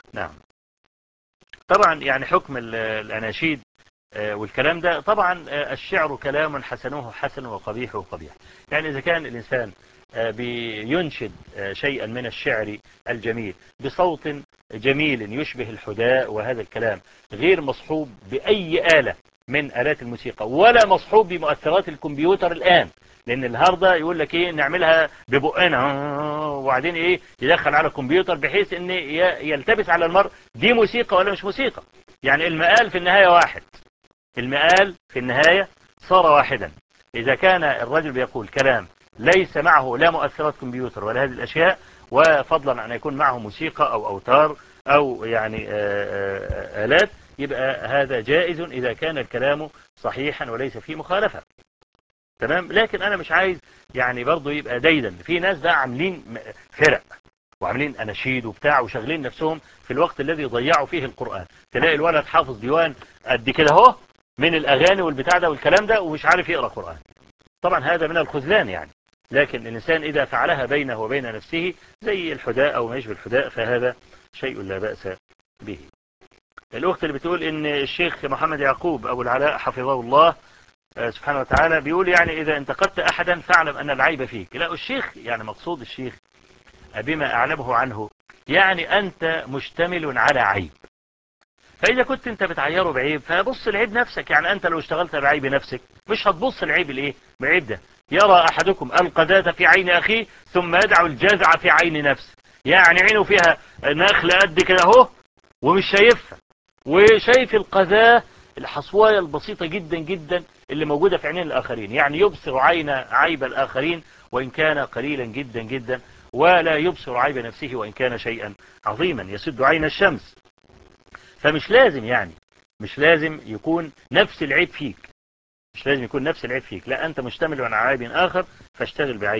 نعم طبعا يعني حكم الأناشيد والكلام ده طبعا الشعر كلام حسنه حسن وقبيحه قبيح يعني إذا كان الإنسان بينشد شيئا من الشعر الجميل بصوت جميل يشبه الحداء وهذا الكلام غير مصحوب بأي آلة من آلات الموسيقى ولا مصحوب بمؤثرات الكمبيوتر الآن لأن النهاردة يقول لك إيه نعملها ببقنا وبعدين إيه يدخل على الكمبيوتر بحيث إن يلتبس على المرء دي موسيقى ولا مش موسيقى يعني المقال في النهاية واحد المقال في النهاية صار واحدا إذا كان الرجل بيقول كلام ليس معه لا مؤثرات كمبيوتر ولا هذه الأشياء وفضلا أن يكون معه موسيقى أو أوتار أو يعني آلات يبقى هذا جائز إذا كان الكلام صحيحا وليس فيه مخالفة تمام لكن أنا مش عايز يعني برضه يبقى دايدا في ناس بقى عاملين فرق وعاملين أناشيد وبتاع وشغلين نفسهم في الوقت الذي ضيعوا فيه القرآن تلاقي الولد حافظ ديوان قد كده اهو من الأغاني والبتاع ده والكلام ده ومش عارف يقرأ قرآن طبعا هذا من الخذلان يعني لكن الإنسان إذا فعلها بينه وبين نفسه زي الحداء أو ما يشبه الحداء فهذا شيء لا بأس به الأخت اللي بتقول إن الشيخ محمد يعقوب أبو العلاء حفظه الله سبحانه وتعالى بيقول يعني إذا انتقدت أحدا فاعلم أن العيب فيك لا الشيخ يعني مقصود الشيخ بما أعلمه عنه يعني أنت مشتمل على عيب فإذا كنت أنت بتعيره بعيب فبص العيب نفسك يعني أنت لو اشتغلت بعيب نفسك مش هتبص العيب الإيه بعيب ده يرى أحدكم القذاة في عين أخيه ثم يدع الجزع في عين نفسه يعني عينه فيها نخلة قد كده اهو ومش شايفها وشايف القذاة الحصواية البسيطة جدا جدا اللي موجودة في عينين الآخرين يعني يبصر عين عيب الآخرين وإن كان قليلا جدا جدا ولا يبصر عيب نفسه وإن كان شيئا عظيما يسد عين الشمس فمش لازم يعني مش لازم يكون نفس العيب فيك مش لازم يكون نفس العيب فيك لا أنت مشتمل على عيب آخر فاشتغل بعيب